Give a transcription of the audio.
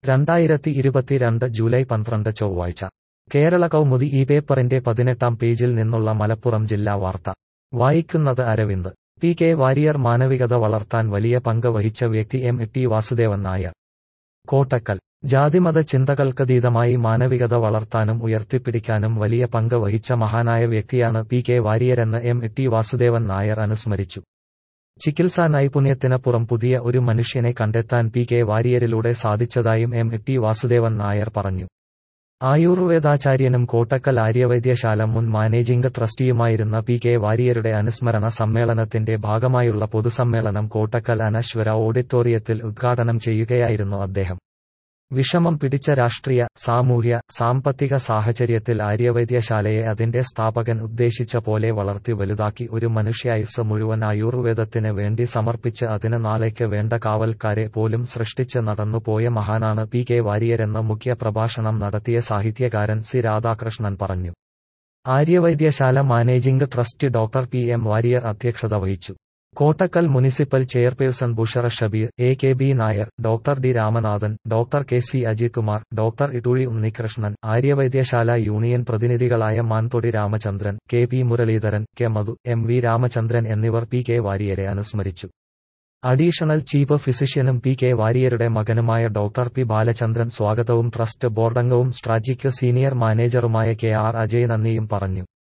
രണ്ടായിരത്തി ഇരുപത്തിരണ്ട് ജൂലൈ പന്ത്രണ്ട് ചൊവ്വാഴ്ച കേരള കൗമുദി ഈ പേപ്പറിന്റെ പതിനെട്ടാം പേജിൽ നിന്നുള്ള മലപ്പുറം ജില്ലാ വാർത്ത വായിക്കുന്നത് അരവിന്ദ് പി കെ വാരിയർ മാനവികത വളർത്താൻ വലിയ പങ്ക് വഹിച്ച വ്യക്തി എം ടി വാസുദേവൻ നായർ കോട്ടക്കൽ ജാതിമത ചിന്തകൾക്കതീതമായി മാനവികത വളർത്താനും ഉയർത്തിപ്പിടിക്കാനും വലിയ പങ്ക് വഹിച്ച മഹാനായ വ്യക്തിയാണ് പി കെ വാരിയരെന്ന് എം ടി വാസുദേവൻ നായർ അനുസ്മരിച്ചു ചികിത്സാ നൈപുണ്യത്തിനപ്പുറം പുതിയ ഒരു മനുഷ്യനെ കണ്ടെത്താൻ പി കെ വാരിയരിലൂടെ സാധിച്ചതായും എം ടി വാസുദേവൻ നായർ പറഞ്ഞു ആയുർവേദാചാര്യനും കോട്ടക്കൽ ആര്യവൈദ്യശാല മുൻ മാനേജിംഗ് ട്രസ്റ്റിയുമായിരുന്ന പി കെ വാരിയരുടെ അനുസ്മരണ സമ്മേളനത്തിന്റെ ഭാഗമായുള്ള പൊതുസമ്മേളനം കോട്ടക്കൽ അനശ്വര ഓഡിറ്റോറിയത്തിൽ ഉദ്ഘാടനം ചെയ്യുകയായിരുന്നു അദ്ദേഹം വിഷമം പിടിച്ച രാഷ്ട്രീയ സാമൂഹ്യ സാമ്പത്തിക സാഹചര്യത്തിൽ ആര്യവൈദ്യശാലയെ അതിന്റെ സ്ഥാപകൻ ഉദ്ദേശിച്ച പോലെ വളർത്തി വലുതാക്കി ഒരു മനുഷ്യായുസ് മുഴുവൻ ആയുർവേദത്തിന് വേണ്ടി സമർപ്പിച്ച് അതിന് നാളേക്ക് വേണ്ട കാവൽക്കാരെ പോലും സൃഷ്ടിച്ച് നടന്നുപോയ മഹാനാണ് പി കെ വാരിയരെന്ന് മുഖ്യ പ്രഭാഷണം നടത്തിയ സാഹിത്യകാരൻ സി രാധാകൃഷ്ണൻ പറഞ്ഞു Arya Vaidya Sala managing trust doctor P M Warrier അധ്യക്ഷത വഹിച്ചു Kottakkal municipal chairperson Bushra Shabeer A K B Nair doctor D Ramanathan doctor K C Ajith Kumar doctor Iduzhi Unnikrishnan Arya Vaidya Sala union പ്രതിനിധികളായ Manthodi Ramachandran K P Muraleedharan K Madhu M V Ramachandran എന്നിവർ പി കെ വാരിയരെ അനുസ്മരിച്ചു അഡീഷണൽ ചീഫ് ഫിസിഷ്യനും പി കെ വാരിയരുടെ മകനുമായ ഡോക്ടർ പി ബാലചന്ദ്രൻ സ്വാഗതവും ട്രസ്റ്റ് ബോർഡംഗവും സ്ട്രാജിക് സീനിയർ മാനേജറുമായ കെ ആർ അജയ് നന്ദിയും പറഞ്ഞു